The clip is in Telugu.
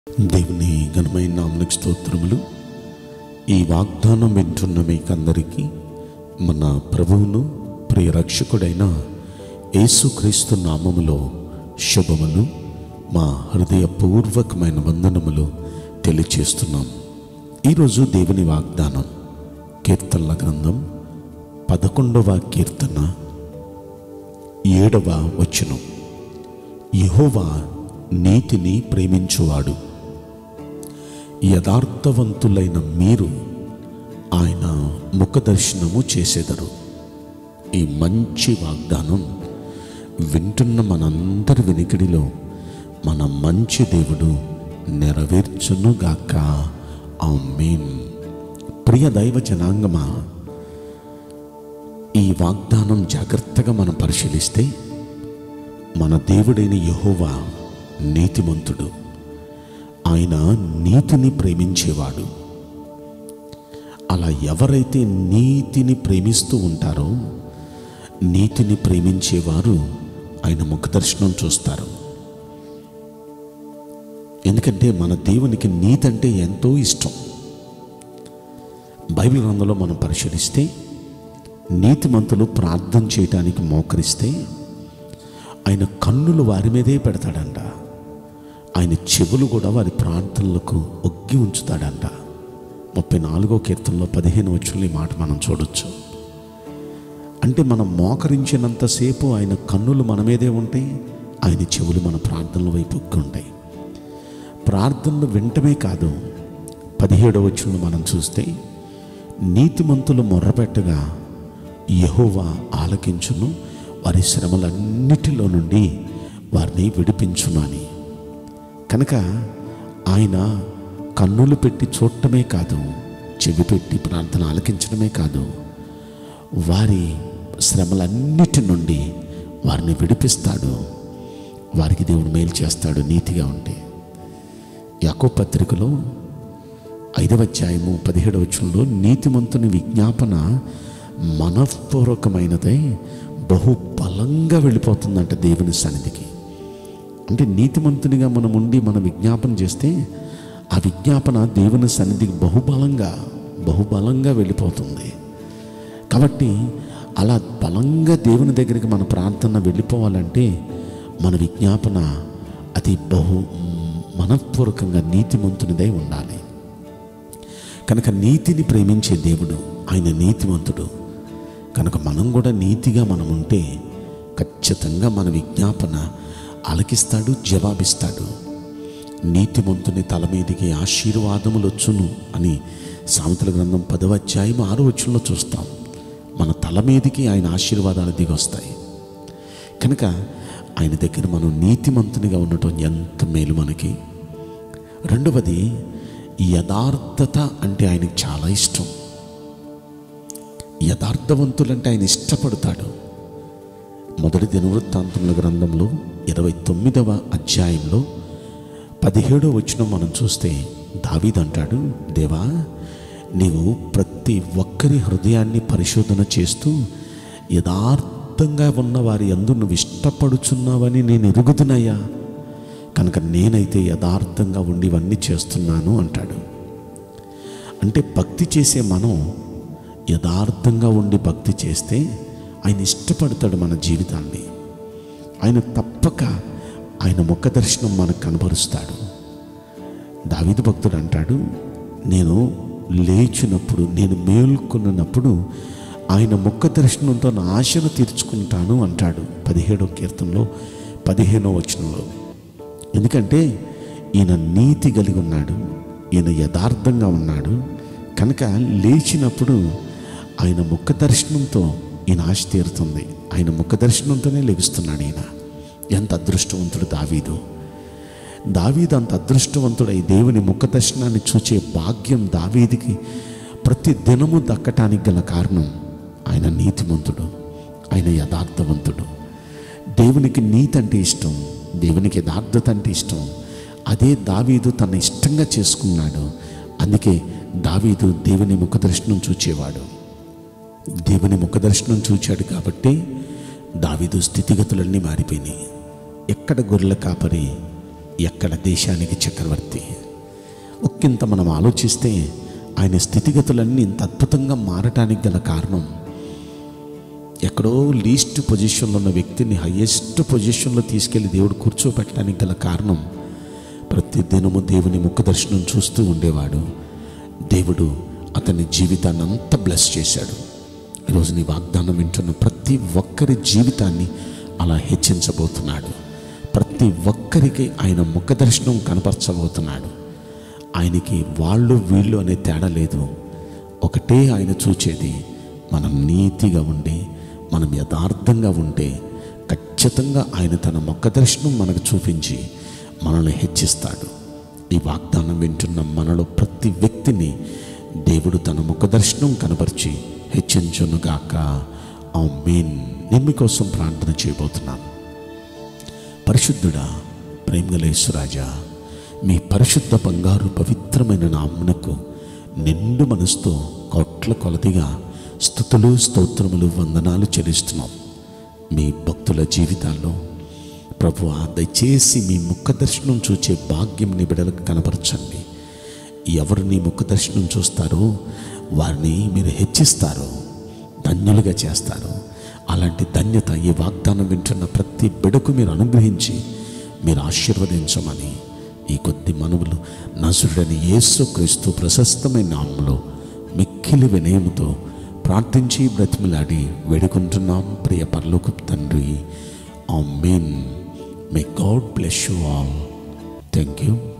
దేవుని ఘనమైన నామలకు స్తోత్రములు ఈ వాగ్దానం వింటున్న మీకందరికీ మన ప్రభువును ప్రియ రక్షకుడైన యేసుక్రీస్తు నామములో శుభములు మా హృదయపూర్వకమైన వందనములు తెలియచేస్తున్నాం ఈరోజు దేవుని వాగ్దానం కీర్తనల గ్రంథం పదకొండవ కీర్తన ఏడవ వచనం యెహోవా నీతిని ప్రేమించువాడు యథార్థవంతులైన మీరు ఆయన ముఖదర్శనము చేసేదరు ఈ మంచి వాగ్దానం వింటున్న మనందరి వినికిడిలో మన మంచి దేవుడు నెరవేర్చునుగాక ఆమేన్ ప్రియ దైవ జనాంగమా ఈ వాగ్దానం జాగ్రత్తగా మనం పరిశీలిస్తే మన దేవుడైన యెహోవా నీతిమంతుడు ఆయన నీతిని ప్రేమించేవాడు అలా ఎవరైతే నీతిని ప్రేమిస్తూ ఉంటారో నీతిని ప్రేమించేవారు ఆయన ముఖదర్శనం చూస్తారు ఎందుకంటే మన దేవునికి నీతి అంటే ఎంతో ఇష్టం బైబిల్ గ్రంథంలో మనం పరిశీలిస్తే నీతిమంతులు ప్రార్థన చేయటానికి మోకరిస్తే ఆయన కన్నులు వారి మీదే పెడతాడంట ఆయన చెవులు కూడా వారి ప్రార్థనలకు ఒగ్గి ఉంచుతాడంట ముప్పై నాలుగో కీర్తనలో పదిహేను వచ్చులు ఈ మాట మనం చూడొచ్చు అంటే మనం మోకరించినంతసేపు ఆయన కన్నులు మన మీదే ఉంటాయి ఆయన చెవులు మన ప్రార్థనల వైపు ఒగ్గి ఉంటాయి ప్రార్థనలు వింటమే కాదు పదిహేడవ వచ్చులను మనం చూస్తే నీతిమంతులు మొర్రపెట్టగా యెహోవా ఆలకించును వారి శ్రమలన్నిటిలో నుండి వారిని విడిపించును అని కనుక ఆయన కన్నులు పెట్టి చూడటమే కాదు చెవి పెట్టి ప్రార్థన ఆలకించడమే కాదు వారి శ్రమలన్నిటి నుండి వారిని విడిపిస్తాడు వారికి దేవుడు మేలు చేస్తాడు నీతిగా ఉంటే యాకో పత్రికలో ఐదవ అధ్యాయము పదిహేడవ వచనంలో నీతిమంతుని విజ్ఞాపన మనఃపూర్వకమైనదై బహు బలంగా వెళ్ళిపోతుందంట దేవుని సన్నిధికి అంటే నీతిమంతునిగా మనం ఉండి మనం విజ్ఞాపన చేస్తే ఆ విజ్ఞాపన దేవుని సన్నిధికి బహుబలంగా బహుబలంగా వెళ్ళిపోతుంది కాబట్టి అలా బలంగా దేవుని దగ్గరికి మన ప్రార్థన వెళ్ళిపోవాలంటే మన విజ్ఞాపన అది బహు మనఃపూర్వకంగా నీతిమంతునిదై ఉండాలి కనుక నీతిని ప్రేమించే దేవుడు ఆయన నీతిమంతుడు కనుక మనం కూడా నీతిగా మనం ఉంటే ఖచ్చితంగా మన విజ్ఞాపన ఆలకిస్తాడు జవాబిస్తాడు నీతిమంతుని తల మీదికి ఆశీర్వాదములు వచ్చును అని సామెతల గ్రంథం పదవ అధ్యాయం ఆరో వచ్చుల్లో చూస్తాం మన తల మీదికి ఆయన ఆశీర్వాదాలు దిగొస్తాయి కనుక ఆయన దగ్గర మనం నీతిమంతునిగా ఉండటం ఎంత మేలు మనకి రెండవది యథార్థత అంటే ఆయనకి చాలా ఇష్టం యథార్థవంతులంటే ఆయన ఇష్టపడతాడు మొదటి దినవృత్తాంతముల గ్రంథంలో ఇరవై తొమ్మిదవ అధ్యాయంలో పదిహేడవ వచనం మనం చూస్తే దావీదంటాడు దేవా నీవు ప్రతి ఒక్కరి హృదయాన్ని పరిశోధన చేస్తూ యథార్థంగా ఉన్న వారి అందు నువ్వు ఇష్టపడుచున్నావని నేను ఎరుగుతున్నయ్యా కనుక నేనైతే యథార్థంగా ఉండి ఇవన్నీ చేస్తున్నాను అంటాడు అంటే భక్తి చేసే మనం యథార్థంగా ఉండి భక్తి చేస్తే ఆయన ఇష్టపడతాడు మన జీవితాన్ని ఆయన తప్పక ఆయన ముఖ దర్శనం మనకు కనబరుస్తాడు దావిదు భక్తుడు అంటాడు నేను లేచినప్పుడు నేను మేల్కొన్నప్పుడు ఆయన ముఖ దర్శనంతో నా ఆశను తీర్చుకుంటాను అంటాడు పదిహేడో కీర్తనలో పదిహేనో వచనంలో ఎందుకంటే ఈయన నీతి కలిగి ఉన్నాడు ఈయన యథార్థంగా ఉన్నాడు కనుక లేచినప్పుడు ఆయన ముఖ దర్శనంతో ఈయన ఆశ తీరుతుంది ఆయన ముఖ దర్శనంతోనే లెగుస్తున్నాడు ఈయన ఎంత అదృష్టవంతుడు దావీదు దావీదు అంత అదృష్టవంతుడై దేవుని ముఖ దర్శనాన్ని చూచే భాగ్యం దావీదికి ప్రతి దినము దక్కటానికి గల కారణం ఆయన నీతిమంతుడు ఆయన యథార్థవంతుడు దేవునికి నీతి అంటే ఇష్టం దేవునికి యథార్థత అంటే ఇష్టం అదే దావీదు తన ఇష్టంగా చేసుకున్నాడు అందుకే దావీదు దేవుని ముఖదర్శనం చూచేవాడు దేవుని ముఖదర్శనం చూచాడు కాబట్టి దావీదు స్థితిగతులన్నీ మారిపోయినాయి ఎక్కడ గొర్రెల కాపరి ఎక్కడ దేశానికి చక్రవర్తి ఒక్కింత మనం ఆలోచిస్తే ఆయన స్థితిగతులన్నీ ఇంత అద్భుతంగా మారటానికి గల కారణం ఎక్కడో లీస్ట్ పొజిషన్లో ఉన్న వ్యక్తిని హయ్యెస్ట్ పొజిషన్లో తీసుకెళ్లి దేవుడు కూర్చోబెట్టడానికి గల కారణం ప్రతి దినము దేవుని ముఖ దర్శనం చూస్తూ ఉండేవాడు దేవుడు అతని జీవితాన్ని అంతా బ్లెస్ చేశాడు ఈరోజు నీ వాగ్దానం వింటున్న ప్రతి ఒక్కరి జీవితాన్ని అలా హెచ్చించబోతున్నాడు ప్రతి ఒక్కరికి ఆయన ముఖ దర్శనం కనపరచబోతున్నాడు ఆయనకి వాళ్ళు వీళ్ళు అనే తేడా లేదు ఒకటే ఆయన చూచేది మనం నీతిగా ఉండి మనం యథార్థంగా ఉంటే ఖచ్చితంగా ఆయన తన మొక్క దర్శనం మనకు చూపించి మనల్ని హెచ్చిస్తాడు ఈ వాగ్దానం వింటున్న మనలో ప్రతి వ్యక్తిని దేవుడు తన ముఖ దర్శనం కనపరిచి హెచ్చించునుగాక ఆ మెయిన్ నేను మీకోసం ప్రార్థన చేయబోతున్నాను పరిశుద్ధుడా ప్రేమగలేశ్వరాజా మీ పరిశుద్ధ బంగారు పవిత్రమైన నామునకు నిండు మనసుతో కోట్ల కొలదిగా స్థుతులు స్తోత్రములు వందనాలు చెల్లిస్తున్నాం మీ భక్తుల జీవితాల్లో ప్రభు దయచేసి మీ ముఖ దర్శనం చూచే భాగ్యం నీ బిడ్డలకు కనపరచండి ఎవరు నీ ముఖ దర్శనం చూస్తారో వారిని మీరు హెచ్చిస్తారు ధన్యులుగా చేస్తారు అలాంటి ధన్యత ఈ వాగ్దానం వింటున్న ప్రతి బిడకు మీరు అనుగ్రహించి మీరు ఆశీర్వదించమని ఈ కొద్ది మనవులు నసుడని యేసు క్రీస్తు ప్రశస్తమైన నామంలో మిక్కిలి వినయముతో ప్రార్థించి బ్రతిమలాడి వేడుకుంటున్నాం ప్రియ పరలోక తండ్రి amen may God bless you all thank you